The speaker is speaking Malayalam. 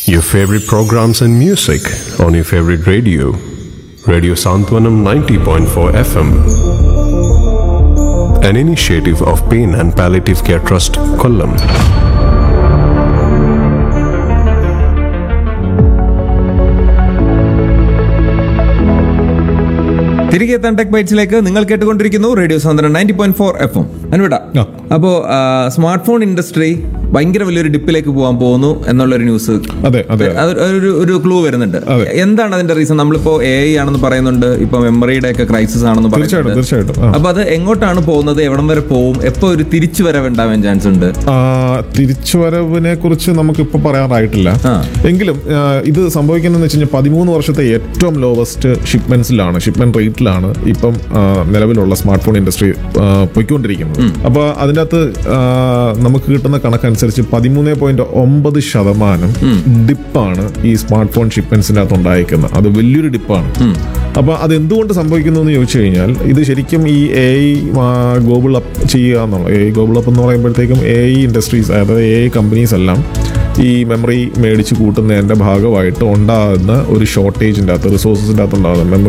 Your favorite programs and music on your favorite radio. Radio Santwanam 90.4 FM. An initiative of Pain and Palliative Care Trust, Kollam. തിരികെ എത്താൻ ടെക് ബൈറ്റ്സിലേക്ക് നിങ്ങൾ കേട്ടുകൊണ്ടിരിക്കുന്നു റേഡിയോ സാന്ദ്രൻ ninety point four F M അനുവിട ആ. അപ്പോ സ്മാർട്ട് ഫോൺ ഇൻഡസ്ട്രി ഭയങ്കര വലിയൊരു ഡിപ്പിലേക്ക് പോകാൻ പോകുന്നു എന്നുള്ളൊരു ന്യൂസ് അതെ അതെ അത് ഒരു ഒരു ക്ലൂ വരുന്നുണ്ട് അതെ. എന്താണ് അതിന്റെ റീസൺ നമ്മളിപ്പോ എ ഐ ആണെന്ന് പറയുന്നുണ്ട് ഇപ്പൊ മെമ്മറിയുടെ ഒക്കെ ക്രൈസിസ് ആണെന്ന് തീർച്ചയായിട്ടും പറയുന്നുണ്ട് തീർച്ചയായിട്ടും ആ. അപ്പൊ അത് എങ്ങോട്ടാണ് പോകുന്നത് എവിടം വരെ പോകും എപ്പോ ഒരു തിരിച്ചു വരവ് ഉണ്ടാവാൻ ചാൻസ് ഉണ്ട് ആ, തിരിച്ചുവരവിനെ കുറിച്ച് നമുക്ക് ഇപ്പൊ പറയാറായിട്ടില്ല ആ. എങ്കിലും ആ, ഇത് സംഭവിക്കുന്നതെന്ന് വെച്ച് കഴിഞ്ഞാൽ പതിമൂന്ന് വർഷത്തെ ഏറ്റവും ലോവസ്റ്റ് ഷിപ്മെന്റ്സിലാണ് ഷിപ്മെന്റ് റേറ്റിലാണ് ഇപ്പം ആ, നിലവിലുള്ള സ്മാർട്ട് ഫോൺ ഇൻഡസ്ട്രി ആ, പൊയ്ക്കൊണ്ടിരിക്കുന്നത് അപ്പോൾ അതിൻ്റെ അകത്ത് ആ, നമുക്ക് കിട്ടുന്ന കണക്കനുസരിച്ച് പതിമൂന്ന് പോയിന്റ് ഒമ്പത് ശതമാനം ഡിപ്പാണ് ഈ സ്മാർട്ട് ഫോൺ ഷിപ്മെന്റ്സിൻ്റെ അകത്ത് ഉണ്ടായിരിക്കുന്നത് അത് വലിയൊരു ഡിപ്പാണ് അപ്പോൾ അത് എന്തുകൊണ്ട് സംഭവിക്കുന്നു എന്ന് ചോദിച്ചു കഴിഞ്ഞാൽ ഇത് ശരിക്കും ഈ എ ഐ ഗോബിൾ അപ്പ് ചെയ്യുക എന്നുള്ള എ ഐ ഗോബിൾ അപ്പ് എന്ന് പറയുമ്പോഴത്തേക്കും എ ഐ ഇൻഡസ്ട്രീസ് അതായത് എ ഐ കമ്പനീസ് എല്ലാം ഈ മെമ്മറി മേടിച്ച് കൂട്ടുന്നതിൻ്റെ ഭാഗമായിട്ട് ഉണ്ടാകുന്ന ഒരു ഷോർട്ടേജിൻ്റെ അകത്ത് റിസോഴ്സസിൻ്റെ അകത്ത് ഉണ്ടാകുന്ന മെമ്മറി